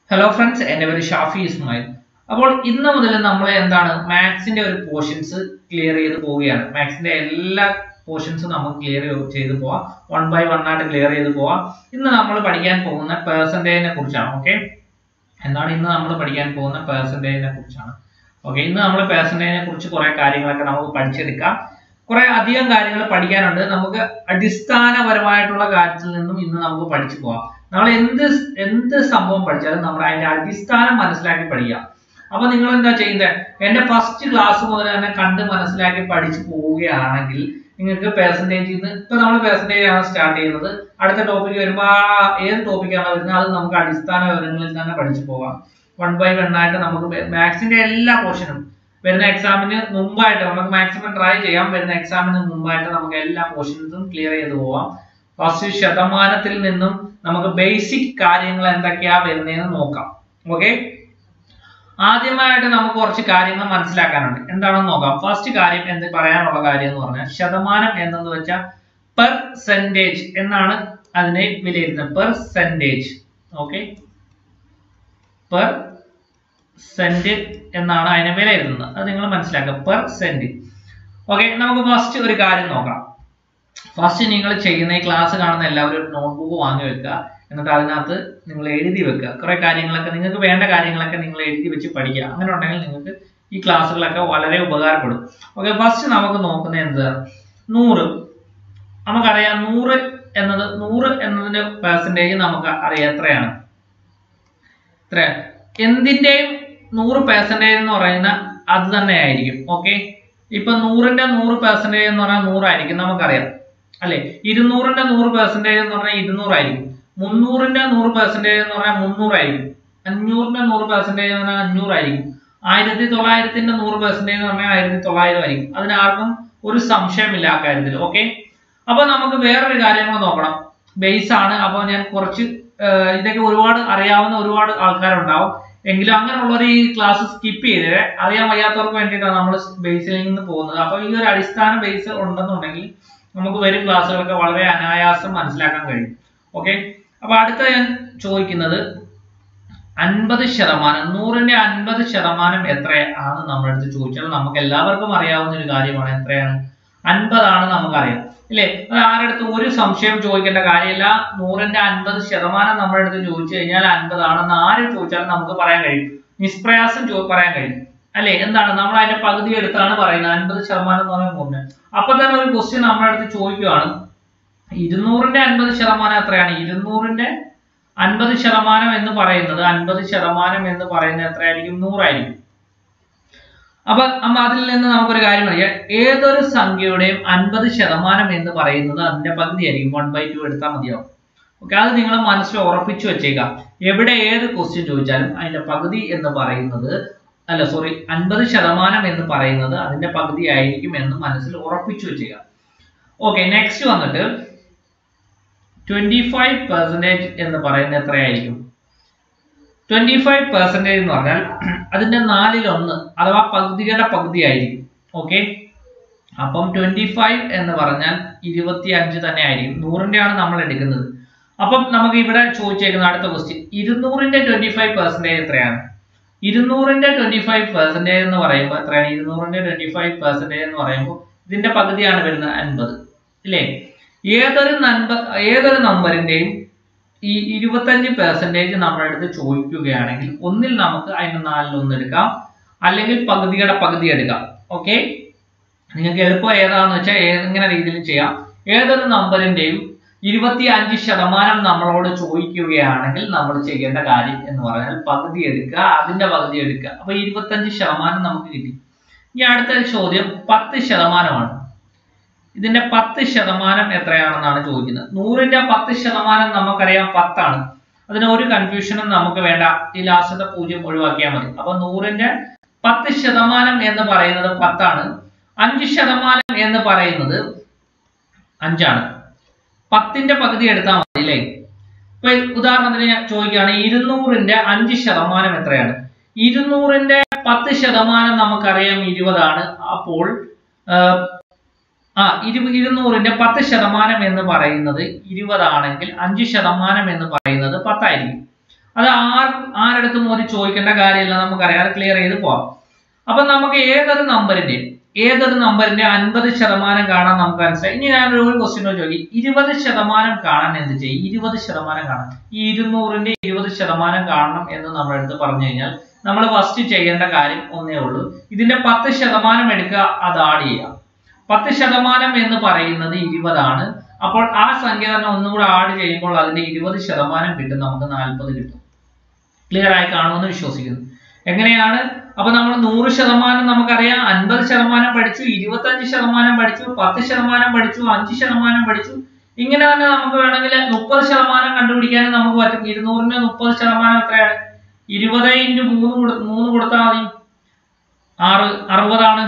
hello friends എൻ്റെ പേര് ഷാഫി ഇസ്മായിൽ അപ്പോൾ ഇന്ന് മുതൽ നമ്മൾ എന്താണ് മാത്സിന്റെ ഒരു പോർഷൻസ് ക്ലിയർ ചെയ്ത് പോവുകയാണ് മാത്സിന്റെ എല്ലാ പോർഷൻസും നമുക്ക് ക്ലിയർ ചെയ്ത് പോവാം വൺ ബൈ വൺ ആയിട്ട് ക്ലിയർ ചെയ്ത് പോവാം ഇന്ന് നമ്മൾ പഠിക്കാൻ പോകുന്ന പേഴ്സൻറ്റേജിനെ കുറിച്ചാണ് ഓക്കെ എന്താണ് ഇന്ന് നമ്മൾ പഠിക്കാൻ പോകുന്ന പേഴ്സൻറ്റേജിനെ കുറിച്ചാണ് ഓക്കെ ഇന്ന് നമ്മൾ പേഴ്സൻറ്റേജിനെ കുറിച്ച് കുറെ കാര്യങ്ങളൊക്കെ നമുക്ക് പഠിച്ചെടുക്കാം കുറെ അധികം കാര്യങ്ങൾ പഠിക്കാനുണ്ട് നമുക്ക് അടിസ്ഥാനപരമായിട്ടുള്ള കാര്യത്തിൽ നിന്നും ഇന്ന് നമുക്ക് പഠിച്ചു പോവാം നമ്മൾ എന്ത് എന്ത് സംഭവം പഠിച്ചാലും നമ്മൾ അതിന്റെ അടിസ്ഥാനം മനസ്സിലാക്കി പഠിക്കാം അപ്പൊ നിങ്ങൾ എന്താ ചെയ്യുന്നത് എന്റെ ഫസ്റ്റ് ക്ലാസ് മുതൽ തന്നെ കണ്ട് മനസ്സിലാക്കി പഠിച്ചു പോവുകയാണെങ്കിൽ നിങ്ങൾക്ക് പെർസെന്റേജിൽ നിന്ന് ഇപ്പൊ നമ്മൾ പെർസെന്റേജ് ആണ് സ്റ്റാർട്ട് ചെയ്യുന്നത് അടുത്ത ടോപ്പിക് വരുമ്പോൾ ആ ഏത് ടോപ്പിക്കാണ് വരുന്നത് അത് നമുക്ക് അടിസ്ഥാന വിവരങ്ങളിൽ തന്നെ പഠിച്ചു പോകാം വൺ ബൈ വൺ ആയിട്ട് നമുക്ക് മാത്സിന്റെ എല്ലാ പോർഷനും വരുന്ന എക്സാമിന് മുമ്പായിട്ട് നമുക്ക് മാക്സിമം ട്രൈ ചെയ്യാം വരുന്ന എക്സാമിന് മുമ്പായിട്ട് നമുക്ക് എല്ലാ പോർഷൻസും ക്ലിയർ ചെയ്ത് പോവാം ഫസ്റ്റ് ശതമാനത്തിൽ നിന്നും നമുക്ക് ബേസിക് കാര്യങ്ങൾ എന്തൊക്കെയാ വരുന്നതെന്ന് നോക്കാം ഓക്കെ ആദ്യമായിട്ട് നമുക്ക് കുറച്ച് കാര്യങ്ങൾ മനസ്സിലാക്കാനുണ്ട് എന്താണെന്ന് നോക്കാം ഫസ്റ്റ് കാര്യം എന്ത് പറയാനുള്ള കാര്യം എന്ന് പറഞ്ഞാൽ ശതമാനം എന്നെന്ന് വെച്ചാൽ പെർസെൻറ്റേജ് എന്നാണ് അതിനെ വിലയിരുത്തുന്നത് പെർസെൻറ്റേജ് ഓക്കെ പെർ സെന്റ് എന്നാണ് അതിനെ വിലയിരുത്തുന്നത് അത് നിങ്ങൾ മനസ്സിലാക്കുക പെർ സെന്റ് ഓക്കെ നമുക്ക് ഫസ്റ്റ് ഒരു കാര്യം നോക്കാം ഫസ്റ്റ് നിങ്ങൾ ചെയ്യുന്ന ഈ ക്ലാസ് കാണുന്ന എല്ലാവരും ഒരു നോട്ട്ബുക്ക് വാങ്ങി വെക്കുക എന്നിട്ട് അതിനകത്ത് നിങ്ങൾ എഴുതി വെക്കുക കുറെ കാര്യങ്ങളൊക്കെ നിങ്ങൾക്ക് വേണ്ട കാര്യങ്ങളൊക്കെ നിങ്ങൾ എഴുതി വെച്ച് പഠിക്കുക അങ്ങനെ ഉണ്ടെങ്കിൽ നിങ്ങൾക്ക് ഈ ക്ലാസ്സുകളൊക്കെ വളരെ ഉപകാരപ്പെടും ഓക്കെ ഫസ്റ്റ് നമുക്ക് നോക്കുന്നത് എന്താണ് നൂറ് നമുക്കറിയാം നൂറ് എന്നത് നൂറ് എന്നതിന്റെ പെർസെൻറ്റേജ് നമുക്ക് അറിയാം എത്രയാണ് എത്ര എന്തിന്റെയും നൂറ് പെർസെൻറ്റേജ് എന്ന് പറയുന്ന അത് തന്നെ ആയിരിക്കും ഓക്കെ ഇപ്പൊ നൂറിന്റെ നൂറ് പെർസെൻറ്റേജ് എന്ന് പറഞ്ഞാൽ നൂറായിരിക്കും നമുക്കറിയാം അല്ലെ ഇരുന്നൂറിന്റെ നൂറ് പെർസെൻറ്റേജ് എന്ന് പറഞ്ഞാൽ ഇരുന്നൂറായിരിക്കും മുന്നൂറിന്റെ നൂറ് പെർസെൻറ്റേജ് എന്ന് പറഞ്ഞാൽ മുന്നൂറായിരിക്കും അഞ്ഞൂറിന്റെ നൂറ് പെർസെൻറ്റേജ് എന്ന് പറഞ്ഞാൽ അഞ്ഞൂറായിരിക്കും ആയിരത്തി തൊള്ളായിരത്തിന്റെ നൂറ് പെർസെൻറ്റേജ് എന്ന് പറഞ്ഞാൽ ആയിരത്തി തൊള്ളായിരം ആയിരിക്കും അതിന് ആർക്കും ഒരു സംശയമില്ല ആ കാര്യത്തിൽ ഓക്കെ അപ്പൊ നമുക്ക് വേറൊരു കാര്യം കൂടെ നോക്കണം ബേസ് ആണ് അപ്പോൾ ഞാൻ കുറച്ച് ഇതൊക്കെ ഒരുപാട് അറിയാവുന്ന ഒരുപാട് ആൾക്കാരുണ്ടാവും എങ്കിലും അങ്ങനെയുള്ളവർ ഈ ക്ലാസ് സ്കിപ്പ് ചെയ്തേ അറിയാൻ വയ്യാത്തവർക്ക് വേണ്ടിയിട്ടാണ് നമ്മൾ ബേസിൽ നിന്ന് പോകുന്നത് അപ്പൊ ഈ ഒരു അടിസ്ഥാന ബേസ് ഉണ്ടെന്നുണ്ടെങ്കിൽ നമുക്ക് വരും ക്ലാസ്സുകളൊക്കെ വളരെ അനായാസം മനസ്സിലാക്കാൻ കഴിയും ഓക്കെ അപ്പൊ അടുത്ത ഞാൻ ചോദിക്കുന്നത് അൻപത് ശതമാനം നൂറിന്റെ അൻപത് ശതമാനം എത്രയാണ് നമ്മുടെ അടുത്ത് ചോദിച്ചാൽ നമുക്ക് എല്ലാവർക്കും അറിയാവുന്ന ഒരു കാര്യമാണ് എത്രയാണ് അൻപതാണ് നമുക്കറിയാം ഇല്ലേ അത് ആരടുത്ത് ഒരു സംശയം ചോദിക്കേണ്ട കാര്യമില്ല നൂറിന്റെ അൻപത് ശതമാനം നമ്മുടെ അടുത്ത് ചോദിച്ചു കഴിഞ്ഞാൽ അൻപതാണെന്ന് ആര് ചോദിച്ചാലും നമുക്ക് പറയാൻ കഴിയും നിഷ്പ്രയാസം പറയാൻ കഴിയും അല്ലെ എന്താണ് നമ്മൾ അതിന്റെ പകുതി എടുത്താണ് പറയുന്നത് അൻപത് ശതമാനം എന്ന് പറയുമ്പോൾ നൂറിന് അപ്പൊ തന്നെ ഒരു ക്വസ്റ്റ്യൻ നമ്മുടെ അടുത്ത് ചോദിക്കുകയാണ് ഇരുന്നൂറിന്റെ അൻപത് ശതമാനം എത്രയാണ് ഇരുന്നൂറിന്റെ അൻപത് ശതമാനം എന്ന് പറയുന്നത് അൻപത് ശതമാനം എന്ന് പറയുന്നത് എത്രയായിരിക്കും നൂറായിരിക്കും അപ്പൊ അമ്മ അതിൽ നിന്ന് നമുക്കൊരു കാര്യം അറിയാം ഏതൊരു സംഖ്യയുടെയും അൻപത് ശതമാനം എന്ന് പറയുന്നത് അതിന്റെ പകുതി ആയിരിക്കും വൺ ബൈ ടു എടുത്താൽ മതിയാവും ഓക്കെ അത് നിങ്ങൾ മനസ്സിൽ ഉറപ്പിച്ചു വെച്ചേക്കാം എവിടെ ഏത് ക്വസ്റ്റ്യൻ ചോദിച്ചാലും അതിന്റെ പകുതി എന്ന് പറയുന്നത് അല്ല സോറി അൻപത് ശതമാനം എന്ന് പറയുന്നത് അതിന്റെ പകുതി ആയിരിക്കും എന്ന് മനസ്സിൽ ഉറപ്പിച്ചു വെച്ചേക്കാം ഓക്കെ നെക്സ്റ്റ് വന്നിട്ട് ട്വന്റി ഫൈവ് പെർസെൻറ്റേജ് എന്ന് പറയുന്നത് എത്രയായിരിക്കും ട്വന്റി ഫൈവ് പെർസെൻറ്റേജ് എന്ന് പറഞ്ഞാൽ അതിന്റെ നാലിൽ ഒന്ന് അഥവാ പകുതിയുടെ പകുതി ആയിരിക്കും ഓക്കെ അപ്പം ട്വന്റി ഫൈവ് എന്ന് പറഞ്ഞാൽ ഇരുപത്തി അഞ്ച് തന്നെ ആയിരിക്കും നൂറിന്റെ ആണ് നമ്മൾ എടുക്കുന്നത് അപ്പം നമുക്ക് ഇവിടെ ചോദിച്ചേക്കുന്ന അടുത്ത ക്വസ്റ്റ്യൻ ഇരുന്നൂറിന്റെ ട്വന്റി ഫൈവ് പെർസെൻറ്റേജ് എത്രയാണ് ഇരുന്നൂറിന്റെ ട്വന്റി ഫൈവ് പെർസെൻറ്റേജ് എന്ന് പറയുമ്പോൾ എത്രയാണ് ഇരുന്നൂറിന്റെ ട്വന്റി ഫൈവ് പെർസെൻറ്റേജ് എന്ന് പറയുമ്പോൾ ഇതിന്റെ പകുതിയാണ് വരുന്നത് അൻപത് ഇല്ലേ ഏതൊരു നമ്പർ ഏതൊരു നമ്പറിന്റെയും ഈ ഇരുപത്തഞ്ച് പെർസെൻറ്റേജ് നമ്മുടെ അടുത്ത് ചോദിക്കുകയാണെങ്കിൽ ഒന്നിൽ നമുക്ക് അതിന്റെ നാലിൽ ഒന്ന് എടുക്കാം അല്ലെങ്കിൽ പകുതിയുടെ പകുതി എടുക്കാം ഓക്കെ നിങ്ങൾക്ക് എളുപ്പം ഏതാണെന്ന് വെച്ചാൽ എങ്ങനെ രീതിയിൽ ചെയ്യാം ഏതൊരു നമ്പറിന്റെയും ഇരുപത്തി അഞ്ച് ശതമാനം നമ്മളോട് ചോദിക്കുകയാണെങ്കിൽ നമ്മൾ ചെയ്യേണ്ട കാര്യം എന്ന് പറഞ്ഞാൽ പകുതി എടുക്കുക അതിന്റെ പകുതി എടുക്കുക അപ്പൊ ഇരുപത്തഞ്ച് ശതമാനം നമുക്ക് കിട്ടി ഇനി അടുത്ത ചോദ്യം പത്ത് ശതമാനമാണ് ഇതിന്റെ പത്ത് ശതമാനം എത്രയാണെന്നാണ് ചോദിക്കുന്നത് നൂറിന്റെ പത്ത് ശതമാനം നമുക്കറിയാം പത്താണ് അതിന് ഒരു കൺഫ്യൂഷനും നമുക്ക് വേണ്ട ഈ ലാസ്റ്റത്തെ പൂജ്യം ഒഴിവാക്കിയാൽ മതി അപ്പൊ നൂറിന്റെ പത്ത് ശതമാനം എന്ന് പറയുന്നത് പത്താണ് അഞ്ച് ശതമാനം എന്ന് പറയുന്നത് അഞ്ചാണ് പത്തിന്റെ പകുതി എടുത്താൽ മതി അല്ലേ ഇപ്പൊ ഉദാഹരണത്തിന് ഞാൻ ചോദിക്കുകയാണ് ഇരുന്നൂറിന്റെ അഞ്ച് ശതമാനം എത്രയാണ് ഇരുന്നൂറിന്റെ പത്ത് ശതമാനം നമുക്കറിയാം ഇരുപതാണ് അപ്പോൾ ആ ഇരു ഇരുന്നൂറിന്റെ പത്ത് ശതമാനം എന്ന് പറയുന്നത് ഇരുപതാണെങ്കിൽ അഞ്ച് ശതമാനം എന്ന് പറയുന്നത് പത്തായിരിക്കും അത് ആർ ആരടുത്തും ഒരു ചോദിക്കേണ്ട കാര്യമില്ല നമുക്കറിയാം അത് ക്ലിയർ ചെയ്ത് പോവാം അപ്പൊ നമുക്ക് ഏതൊരു നമ്പറിന്റെ ഏതൊരു നമ്പറിന്റെ അൻപത് ശതമാനം കാണാൻ നമുക്ക് മനസ്സിലായി ഇനി ഞാൻ ഒരു ക്വസ്റ്റ്യൻ ചോദിക്കും ഇരുപത് ശതമാനം കാണാൻ എന്ത് ചെയ്യും ഇരുപത് ശതമാനം കാണാൻ ഈ ഇരുന്നൂറിന്റെ ഇരുപത് ശതമാനം കാണണം എന്ന് നമ്മുടെ അടുത്ത് പറഞ്ഞു കഴിഞ്ഞാൽ നമ്മൾ ഫസ്റ്റ് ചെയ്യേണ്ട കാര്യം ഒന്നേ ഉള്ളൂ ഇതിന്റെ പത്ത് ശതമാനം എടുക്കുക അത് ആഡ് ചെയ്യുക പത്ത് ശതമാനം എന്ന് പറയുന്നത് ഇരുപതാണ് അപ്പോൾ ആ സംഖ്യ തന്നെ ഒന്നും കൂടെ ആഡ് ചെയ്യുമ്പോൾ അതിന്റെ ഇരുപത് ശതമാനം കിട്ടും നമുക്ക് നാൽപ്പത് കിട്ടും ക്ലിയർ ആയി കാണുമെന്ന് വിശ്വസിക്കുന്നു എങ്ങനെയാണ് അപ്പൊ നമ്മൾ നൂറ് ശതമാനം നമുക്കറിയാം അൻപത് ശതമാനം പഠിച്ചു ഇരുപത്തഞ്ച് ശതമാനം പഠിച്ചു പത്ത് ശതമാനം പഠിച്ചു അഞ്ച് ശതമാനം പഠിച്ചു ഇങ്ങനെ തന്നെ നമുക്ക് വേണമെങ്കിൽ മുപ്പത് ശതമാനം കണ്ടുപിടിക്കാനും നമുക്ക് പറ്റും ഇരുന്നൂറിന് മുപ്പത് ശതമാനം എത്രയാണ് ഇരുപത് ഇൻറ്റു മൂന്ന് കൊടു മൂന്ന് കൊടുത്താൽ മതി ആറ് അറുപതാണ്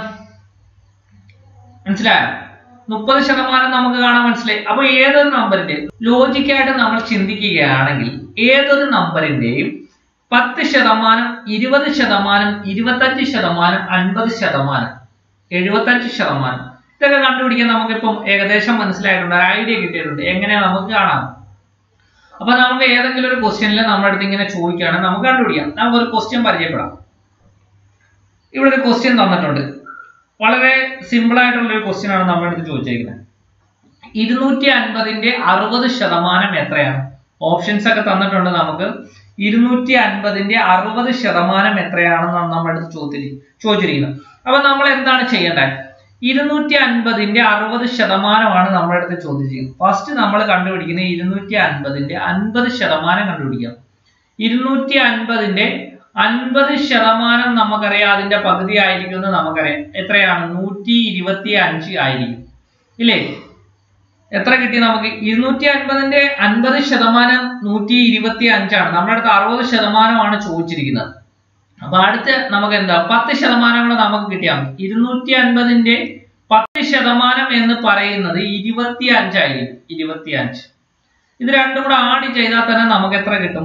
മനസ്സിലായോ മുപ്പത് ശതമാനം നമുക്ക് കാണാൻ മനസ്സിലായി അപ്പൊ ഏതൊരു നമ്പറിന്റെ ലോജിക്കായിട്ട് നമ്മൾ ചിന്തിക്കുകയാണെങ്കിൽ ഏതൊരു നമ്പറിന്റെയും പത്ത് ശതമാനം ഇരുപത് ശതമാനം ഇരുപത്തഞ്ച് ശതമാനം അൻപത് ശതമാനം എഴുപത്തഞ്ച് ശതമാനം ഇതൊക്കെ കണ്ടുപിടിക്കാൻ നമുക്കിപ്പം ഏകദേശം മനസ്സിലായിട്ടുണ്ട് ഒരു ഐഡിയ കിട്ടിയിട്ടുണ്ട് എങ്ങനെ നമുക്ക് കാണാം അപ്പൊ നമുക്ക് ഏതെങ്കിലും ഒരു ക്വസ്റ്റ്യനിൽ നമ്മുടെ അടുത്ത് ഇങ്ങനെ ചോദിക്കുകയാണെങ്കിൽ നമുക്ക് കണ്ടുപിടിക്കാം നമുക്ക് ഒരു ക്വസ്റ്റ്യൻ പരിചയപ്പെടാം ഇവിടെ ഒരു ക്വസ്റ്റ്യൻ തന്നിട്ടുണ്ട് വളരെ സിമ്പിൾ ആയിട്ടുള്ള ഒരു ക്വസ്റ്റ്യൻ ആണ് നമ്മുടെ അടുത്ത് ചോദിച്ചിരിക്കുന്നത് ഇരുന്നൂറ്റി അൻപതിന്റെ അറുപത് ശതമാനം എത്രയാണ് ഓപ്ഷൻസ് ഒക്കെ തന്നിട്ടുണ്ട് നമുക്ക് ഇരുന്നൂറ്റി അൻപതിന്റെ അറുപത് ശതമാനം എത്രയാണെന്നാണ് നമ്മുടെ അടുത്ത് ചോദിച്ചിരി ചോദിച്ചിരിക്കുന്നത് അപ്പൊ നമ്മൾ എന്താണ് ചെയ്യേണ്ടത് ഇരുന്നൂറ്റി അൻപതിന്റെ അറുപത് ശതമാനമാണ് നമ്മുടെ അടുത്ത് ചോദിച്ചിരിക്കുന്നത് ഫസ്റ്റ് നമ്മൾ കണ്ടുപിടിക്കുന്നത് ഇരുന്നൂറ്റി അൻപതിന്റെ അൻപത് ശതമാനം കണ്ടുപിടിക്കാം ഇരുന്നൂറ്റി അൻപതിന്റെ അൻപത് ശതമാനം നമുക്കറിയാം അതിന്റെ പകുതി ആയിരിക്കും എന്ന് നമുക്കറിയാം എത്രയാണ് നൂറ്റി ഇരുപത്തി അഞ്ച് ആയിരിക്കും ഇല്ലേ എത്ര കിട്ടി നമുക്ക് ഇരുന്നൂറ്റി അൻപതിന്റെ അൻപത് ശതമാനം നൂറ്റി ഇരുപത്തി അഞ്ചാണ് നമ്മുടെ അടുത്ത് അറുപത് ശതമാനമാണ് ചോദിച്ചിരിക്കുന്നത് അപ്പൊ അടുത്ത് നമുക്ക് എന്താ പത്ത് ശതമാനം കൂടെ നമുക്ക് കിട്ടിയാൽ മതി ഇരുന്നൂറ്റി അൻപതിന്റെ പത്ത് ശതമാനം എന്ന് പറയുന്നത് ഇരുപത്തി അഞ്ചായിരിക്കും ഇരുപത്തി അഞ്ച് ഇത് രണ്ടും കൂടെ ആഡ് ചെയ്താൽ തന്നെ നമുക്ക് എത്ര കിട്ടും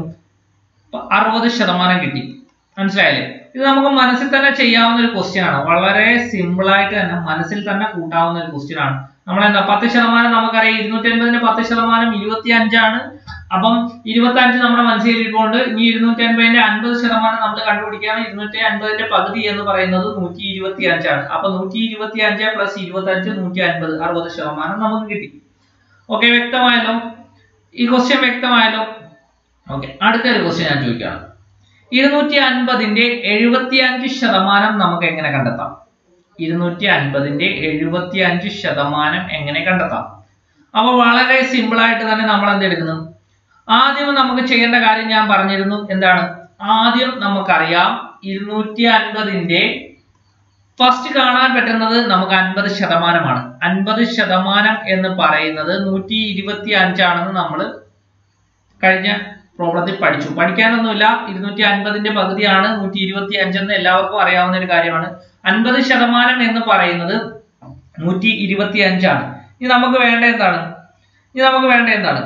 അറുപത് ശതമാനം കിട്ടി മനസ്സിലായില്ലേ ഇത് നമുക്ക് മനസ്സിൽ തന്നെ ചെയ്യാവുന്ന ഒരു ക്വസ്റ്റ്യൻ ആണ് വളരെ സിമ്പിൾ ആയിട്ട് തന്നെ മനസ്സിൽ തന്നെ കൂട്ടാവുന്ന ഒരു ക്വസ്റ്റ്യൻ ആണ് നമ്മൾ എന്താ പത്ത് ശതമാനം നമുക്കറിയാം ഇരുന്നൂറ്റി അൻപതിന്റെ പത്ത് ശതമാനം ഇരുപത്തി അഞ്ചാണ് അപ്പം ഇരുപത്തി അഞ്ച് നമ്മുടെ മനസ്സിൽ ഇരിപ്പുണ്ട് ഇനി ഇരുന്നൂറ്റി അൻപതിന്റെ അൻപത് ശതമാനം നമ്മൾ കണ്ടുപിടിക്കുകയാണ് ഇരുന്നൂറ്റി അൻപതിന്റെ പകുതി എന്ന് പറയുന്നത് നൂറ്റി ഇരുപത്തി അഞ്ചാണ് അപ്പൊ നൂറ്റി ഇരുപത്തി അഞ്ച് പ്ലസ് ഇരുപത്തി അഞ്ച് നൂറ്റി അൻപത് അറുപത് ശതമാനം നമുക്ക് കിട്ടി ഓക്കെ വ്യക്തമായല്ലോ ഈ ക്വസ്റ്റ്യൻ വ്യക്തമായല്ലോ ഓക്കെ അടുത്തൊരു ക്വസ്റ്റ്യൻ ഞാൻ ചോദിക്കുകയാണ് ഇരുന്നൂറ്റി അൻപതിന്റെ എഴുപത്തി അഞ്ച് ശതമാനം നമുക്ക് എങ്ങനെ കണ്ടെത്താം ഇരുന്നൂറ്റി അൻപതിന്റെ എഴുപത്തി അഞ്ച് ശതമാനം എങ്ങനെ കണ്ടെത്താം അപ്പൊ വളരെ സിമ്പിൾ ആയിട്ട് തന്നെ നമ്മൾ എന്ത് എടുക്കുന്നു ആദ്യം നമുക്ക് ചെയ്യേണ്ട കാര്യം ഞാൻ പറഞ്ഞിരുന്നു എന്താണ് ആദ്യം നമുക്കറിയാം ഇരുന്നൂറ്റി അൻപതിന്റെ ഫസ്റ്റ് കാണാൻ പറ്റുന്നത് നമുക്ക് അൻപത് ശതമാനമാണ് അൻപത് ശതമാനം എന്ന് പറയുന്നത് നൂറ്റി ഇരുപത്തി അഞ്ചാണെന്ന് നമ്മൾ കഴിഞ്ഞ പ്രോബ്ലത്തിൽ പഠിച്ചു പഠിക്കാനൊന്നുമില്ല ഇരുന്നൂറ്റി അൻപതിന്റെ പകുതിയാണ് നൂറ്റി ഇരുപത്തി അഞ്ചെന്ന് എല്ലാവർക്കും അറിയാവുന്ന ഒരു കാര്യമാണ് അൻപത് ശതമാനം എന്ന് പറയുന്നത് നൂറ്റി ഇരുപത്തി അഞ്ചാണ് ഇനി നമുക്ക് വേണ്ട എന്താണ് ഇനി നമുക്ക് വേണ്ട എന്താണ്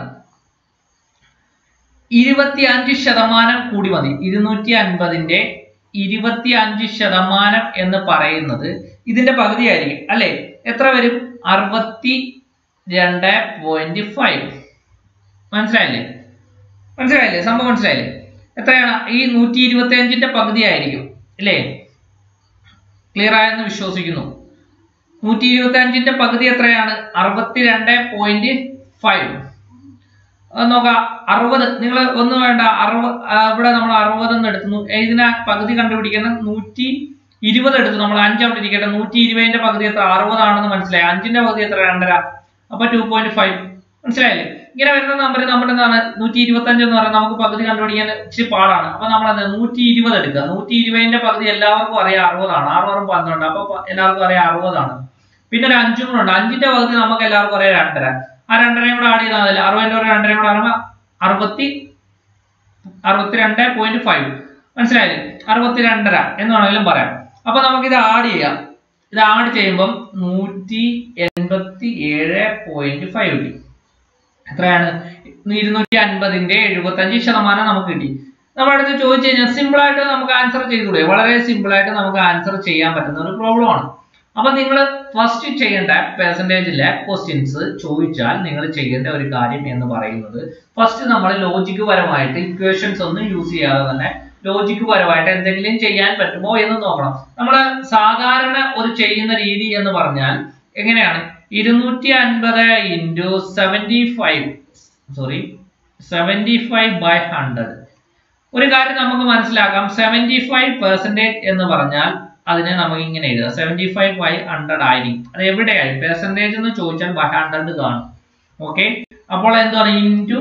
ഇരുപത്തി അഞ്ച് ശതമാനം കൂടി മതി ഇരുന്നൂറ്റി അൻപതിന്റെ ഇരുപത്തി അഞ്ച് ശതമാനം എന്ന് പറയുന്നത് ഇതിന്റെ പകുതിയായിരിക്കും അല്ലെ എത്ര വരും അറുപത്തി രണ്ട് പോയിന്റ് ഫൈവ് മനസ്സിലായില്ലേ മനസ്സിലായില്ലേ സംഭവം മനസ്സിലായില്ലേ എത്രയാണ് ഈ നൂറ്റി ഇരുപത്തി അഞ്ചിന്റെ പകുതി ആയിരിക്കും അല്ലേ ക്ലിയർ ആയെന്ന് വിശ്വസിക്കുന്നു നൂറ്റി ഇരുപത്തി അഞ്ചിന്റെ പകുതി എത്രയാണ് അറുപത്തിരണ്ട് പോയിന്റ് ഫൈവ് നോക്കാം അറുപത് നിങ്ങൾ ഒന്നും വേണ്ട അറുപത് ഇവിടെ നമ്മൾ അറുപത് എന്ന് എടുത്തു ഇതിനെ പകുതി കണ്ടുപിടിക്കുന്ന നൂറ്റി ഇരുപത് എടുത്തു നമ്മൾ അഞ്ചവിടെ ഇരിക്കട്ടെ നൂറ്റി ഇരുപതിന്റെ പകുതി എത്ര അറുപതാണെന്ന് മനസ്സിലായി അഞ്ചിന്റെ പകുതി എത്ര രണ്ടര അപ്പൊ ടു പോയിന്റ് ഫൈവ് മനസ്സിലായില്ലേ ഇങ്ങനെ വരുന്ന നമ്പർ നമ്മുടെ എന്താണ് നൂറ്റി ഇരുപത്തി അഞ്ച് എന്ന് പറയുന്നത് നമുക്ക് പകുതി കണ്ടുപിടിക്കാൻ ഇച്ചിരി പാടാണ് അപ്പൊ നമ്മൾ എന്ത് നൂറ്റി ഇരുപത് എടുക്കുക നൂറ്റി ഇരുപതിന്റെ പകുതി എല്ലാവർക്കും അറിയാം അറുപതാണ് ആറും പന്ത്രണ്ട് അപ്പൊ എല്ലാവർക്കും അറിയാം അറുപതാണ് പിന്നെ ഒരു അഞ്ചും കൂടെ ഉണ്ട് അഞ്ചിന്റെ പകുതി നമുക്ക് എല്ലാവർക്കും അറിയാം രണ്ടര ആ രണ്ടരയും കൂടെ ആഡ് ചെയ്താൽ മതി അറുപതിന്റെ ഒരു രണ്ടരയും കൂടെ ആകുമ്പോൾ അറുപത്തി അറുപത്തിരണ്ട് പോയിന്റ് ഫൈവ് മനസ്സിലായില്ലേ അറുപത്തി രണ്ടര എന്ന് വേണമെങ്കിലും പറയാം അപ്പൊ നമുക്ക് ഇത് ആഡ് ചെയ്യാം ഇത് ആഡ് ചെയ്യുമ്പം നൂറ്റി എൺപത്തി ഏഴ് പോയിന്റ് ഫൈവ് കിട്ടി എത്രയാണ് ഇരുന്നൂറ്റി അൻപതിന്റെ എഴുപത്തി അഞ്ച് ശതമാനം നമുക്ക് കിട്ടി നമ്മുടെ അടുത്ത് ചോദിച്ചു കഴിഞ്ഞാൽ സിമ്പിൾ ആയിട്ട് നമുക്ക് ആൻസർ ചെയ്തുകൂടെ വളരെ സിമ്പിൾ ആയിട്ട് നമുക്ക് ആൻസർ ചെയ്യാൻ പറ്റുന്ന ഒരു പ്രോബ്ലം ആണ് അപ്പൊ നിങ്ങൾ ഫസ്റ്റ് ചെയ്യേണ്ട പെർസെൻറ്റേജിലെ ക്വസ്റ്റ്യൻസ് ചോദിച്ചാൽ നിങ്ങൾ ചെയ്യേണ്ട ഒരു കാര്യം എന്ന് പറയുന്നത് ഫസ്റ്റ് നമ്മൾ ലോജിക് പരമായിട്ട് ഇക്വേഷൻസ് ഒന്നും യൂസ് ചെയ്യാതെ തന്നെ ലോജിക് പരമായിട്ട് എന്തെങ്കിലും ചെയ്യാൻ പറ്റുമോ എന്ന് നോക്കണം നമ്മൾ സാധാരണ ഒരു ചെയ്യുന്ന രീതി എന്ന് പറഞ്ഞാൽ എങ്ങനെയാണ് ഇരുന്നൂറ്റി അൻപത് into seventy five sorry seventy five by hundred ഒരു കാര്യം നമുക്ക് മനസ്സിലാക്കാം സെവൻറ്റി ഫൈവ് പെർസെൻറ്റേജ് എന്ന് പറഞ്ഞാൽ അതിനെ നമുക്ക് ഇങ്ങനെ എഴുതാം സെവൻറ്റി ഫൈവ് ബൈ ഹൺഡ്രഡ് ആയിരിക്കും അത് എവിടെയായി പെർസെൻറ്റേജ് എന്ന് ചോദിച്ചാൽ ബൈ ഹൺഡ്രഡ് കാണും ഓക്കെ അപ്പോൾ എന്താണ് ഇൻറ്റു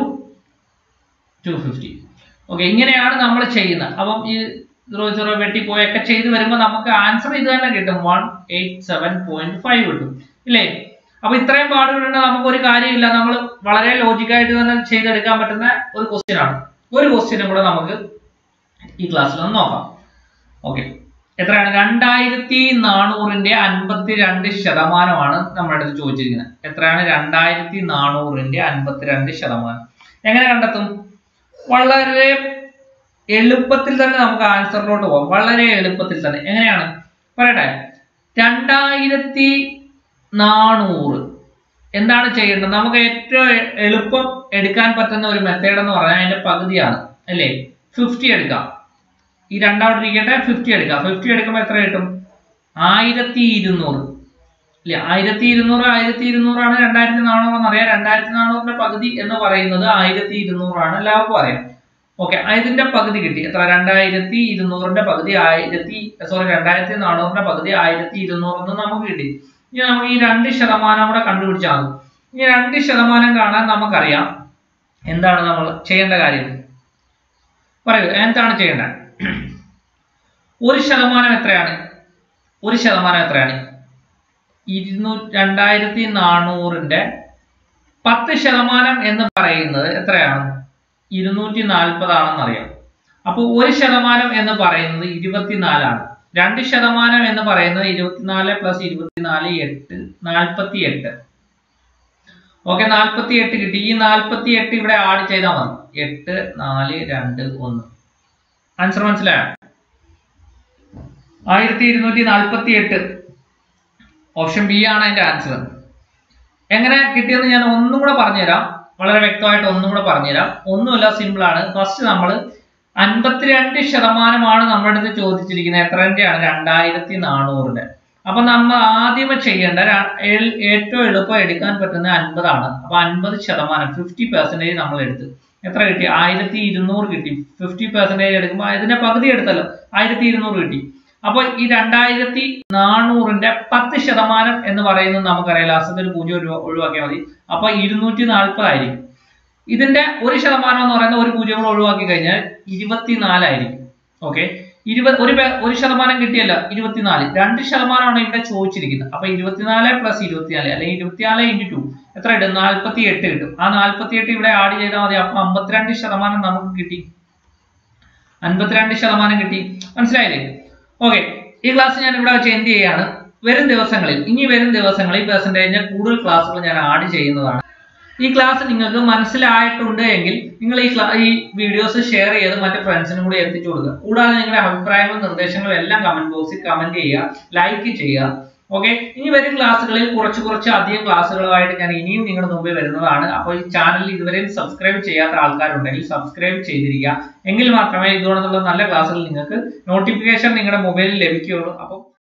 ടു ഫിഫ്റ്റി ഓക്കെ ഇങ്ങനെയാണ് നമ്മൾ ചെയ്യുന്നത് അപ്പം ഈ സീറോ സീറോ വെട്ടിപ്പോയൊക്കെ ചെയ്ത് വരുമ്പോൾ നമുക്ക് ആൻസർ ഇത് തന്നെ കിട്ടും one eight seven point five കിട്ടും ഇല്ലേ അപ്പൊ ഇത്രയും പാടുപെടേണ്ട നമുക്ക് ഒരു കാര്യമില്ല നമ്മൾ വളരെ ലോജിക്കായിട്ട് തന്നെ ചെയ്തെടുക്കാൻ പറ്റുന്ന ഒരു ക്വസ്റ്റ്യൻ ആണ് ഒരു ക്വസ്റ്റ്യനും കൂടെ നമുക്ക് ഈ ക്ലാസ്സിൽ ഒന്ന് നോക്കാം ഓക്കെ എത്രയാണ് രണ്ടായിരത്തി നാനൂറിന്റെ അൻപത്തിരണ്ട് ശതമാനമാണ് നമ്മുടെ അടുത്ത് ചോദിച്ചിരിക്കുന്നത് എത്രയാണ് രണ്ടായിരത്തി നാനൂറിന്റെ അൻപത്തിരണ്ട് ശതമാനം എങ്ങനെ കണ്ടെത്തും വളരെ എളുപ്പത്തിൽ തന്നെ നമുക്ക് ആൻസറിലോട്ട് പോകാം വളരെ എളുപ്പത്തിൽ തന്നെ എങ്ങനെയാണ് പറയട്ടെ രണ്ടായിരത്തി നാനൂറ് എന്താണ് ചെയ്യേണ്ടത് നമുക്ക് ഏറ്റവും എളുപ്പം എടുക്കാൻ പറ്റുന്ന ഒരു മെത്തേഡ് എന്ന് പറഞ്ഞാൽ അതിന്റെ പകുതിയാണ് അല്ലേ ഫിഫ്റ്റി എടുക്കാം ഈ രണ്ടാമത് ഇരിക്കട്ടെ ഫിഫ്റ്റി എടുക്കാം ഫിഫ്റ്റി എടുക്കുമ്പോൾ എത്ര കിട്ടും ആയിരത്തി ഇരുന്നൂറ് ഇല്ല ആയിരത്തി ഇരുന്നൂറ് ആയിരത്തി ഇരുന്നൂറാണ് രണ്ടായിരത്തി നാനൂറ് എന്നറിയാം രണ്ടായിരത്തി നാനൂറിന്റെ പകുതി എന്ന് പറയുന്നത് ആയിരത്തി ഇരുന്നൂറാണ് എല്ലാവർക്കും അറിയാം ഓക്കെ ഇതിന്റെ പകുതി കിട്ടി എത്ര രണ്ടായിരത്തി ഇരുന്നൂറിന്റെ പകുതി ആയിരത്തി സോറി രണ്ടായിരത്തി നാനൂറിന്റെ പകുതി ആയിരത്തി ഇരുന്നൂറ് നമുക്ക് കിട്ടി ഇനി നമുക്ക് ഈ രണ്ട് ശതമാനം കൂടെ കണ്ടുപിടിച്ചാൽ മതി ഈ രണ്ട് ശതമാനം കാണാൻ നമുക്കറിയാം എന്താണ് നമ്മൾ ചെയ്യേണ്ട കാര്യം പറയൂ എന്താണ് ചെയ്യേണ്ടത് ഒരു ശതമാനം എത്രയാണ് ഒരു ശതമാനം എത്രയാണ് ഇരുന്നൂ രണ്ടായിരത്തി നാനൂറിന്റെ പത്ത് ശതമാനം എന്ന് പറയുന്നത് എത്രയാണ് ഇരുന്നൂറ്റി നാൽപ്പതാണെന്ന് അറിയാം അപ്പോൾ ഒരു ശതമാനം എന്ന് പറയുന്നത് ഇരുപത്തിനാലാണ് രണ്ട് ശതമാനം എന്ന് പറയുന്നത് ഇരുപത്തിനാല് പ്ലസ് ഇരുപത്തിനാല് എട്ട് നാൽപ്പത്തി എട്ട് ഓക്കെ നാൽപ്പത്തി എട്ട് കിട്ടി ഈ നാൽപ്പത്തി എട്ട് ഇവിടെ ആഡ് ചെയ്താൽ മതി എട്ട് നാല് രണ്ട് ഒന്ന് ആൻസർ മനസ്സിലായോ ആയിരത്തി ഇരുന്നൂറ്റി നാൽപ്പത്തി എട്ട് ഓപ്ഷൻ ബി ആണ് അതിന്റെ ആൻസർ എങ്ങനെ കിട്ടിയെന്ന് ഞാൻ ഒന്നും കൂടെ പറഞ്ഞുതരാം വളരെ വ്യക്തമായിട്ട് ഒന്നും കൂടെ പറഞ്ഞുതരാം ഒന്നുമല്ല സിമ്പിൾ ആണ് ഫസ്റ്റ് നമ്മൾ അൻപത്തിരണ്ട് ശതമാനമാണ് നമ്മുടെ അടുത്ത് ചോദിച്ചിരിക്കുന്നത് എത്രൻ്റെയാണ് രണ്ടായിരത്തി നാനൂറിന്റെ അപ്പൊ നമ്മൾ ആദ്യമേ ചെയ്യേണ്ട ര- ഏ- ഏറ്റവും എളുപ്പം എടുക്കാൻ പറ്റുന്ന അൻപതാണ് അപ്പൊ അൻപത് ശതമാനം ഫിഫ്റ്റി പെർസെന്റേജ് നമ്മൾ എടുത്ത് എത്ര കിട്ടി ആയിരത്തി ഇരുന്നൂറ് കിട്ടി ഫിഫ്റ്റി പെർസെന്റേജ് എടുക്കുമ്പോൾ ഇതിന്റെ പകുതി എടുത്തല്ലോ ആയിരത്തി ഇരുന്നൂറ് കിട്ടി അപ്പൊ ഈ രണ്ടായിരത്തി നാനൂറിന്റെ പത്ത് ശതമാനം എന്ന് പറയുന്നത് നമുക്കറിയാം ലാസ്റ്റത്തെ ഒരു പൂജ്യം ഒഴിവ- ഒഴിവാക്കിയാൽ മതി അപ്പൊ ഇരുന്നൂറ്റി നാൽപ്പതായിരിക്കും ഇതിന്റെ ഒരു ശതമാനം എന്ന് പറയുന്ന ഒരു പൂജ്യം കൂടെ ഒഴിവാക്കി കഴിഞ്ഞാൽ ഇരുപത്തിനാലായിരിക്കും ഓക്കെ ഇരുപത് ഒരു പേ- ഒരു ശതമാനം കിട്ടിയല്ല ഇരുപത്തിനാല് രണ്ട് ശതമാനമാണ് ഇവിടെ ചോദിച്ചിരിക്കുന്നത് അപ്പൊ ഇരുപത്തിനാല് പ്ലസ് ഇരുപത്തിനാല് അല്ലെങ്കിൽ ഇരുപത്തിനാല് ഇൻറ്റു ടു എത്ര കിട്ടും നാൽപ്പത്തി എട്ട് കിട്ടും ആ നാൽപ്പത്തി എട്ട് ഇവിടെ ആഡ് ചെയ്താൽ മതി അപ്പൊ അമ്പത്തിരണ്ട് ശതമാനം നമുക്ക് കിട്ടി അൻപത്തിരണ്ട് ശതമാനം കിട്ടി മനസ്സിലായില്ലേ ഓക്കെ ഈ ക്ലാസ് ഞാൻ ഇവിടെ വെച്ച് എൻഡ് ചെയ്യാണ് വരും ദിവസങ്ങളിൽ ഇനി വരും ദിവസങ്ങളിൽ പെർസെൻറ്റേജിന്റെ കൂടുതൽ ക്ലാസ്സുകൾ ഞാൻ ആഡ് ചെയ്യുന്നതാണ് ഈ ക്ലാസ് നിങ്ങൾക്ക് മനസ്സിലായിട്ടുണ്ട് എങ്കിൽ നിങ്ങൾ ഈ ക്ലാ- ഈ വീഡിയോസ് ഷെയർ ചെയ്ത് മറ്റു ഫ്രണ്ട്സിനും കൂടി എത്തിച്ചു കൊടുക്കുക കൂടാതെ നിങ്ങളുടെ അഭിപ്രായങ്ങളും നിർദ്ദേശങ്ങളും എല്ലാം കമന്റ് ബോക്സിൽ കമന്റ് ചെയ്യുക ലൈക്ക് ചെയ്യുക ഓക്കെ ഇനി വരും ക്ലാസ്സുകളിൽ കുറച്ച് കുറച്ച് അധികം ക്ലാസ്സുകളുമായിട്ട് ഞാൻ ഇനിയും നിങ്ങളുടെ മുമ്പിൽ വരുന്നതാണ് അപ്പോൾ ഈ ചാനൽ ഇതുവരെയും സബ്സ്ക്രൈബ് ചെയ്യാത്ത ആൾക്കാരുണ്ടെങ്കിൽ സബ്സ്ക്രൈബ് ചെയ്തിരിക്കുക എങ്കിൽ മാത്രമേ ഇതുകൊണ്ടുള്ള നല്ല ക്ലാസ്സുകൾ നിങ്ങൾക്ക് നോട്ടിഫിക്കേഷൻ നിങ്ങളുടെ മൊബൈലിൽ ലഭിക്കുകയുള്ളൂ അപ്പോൾ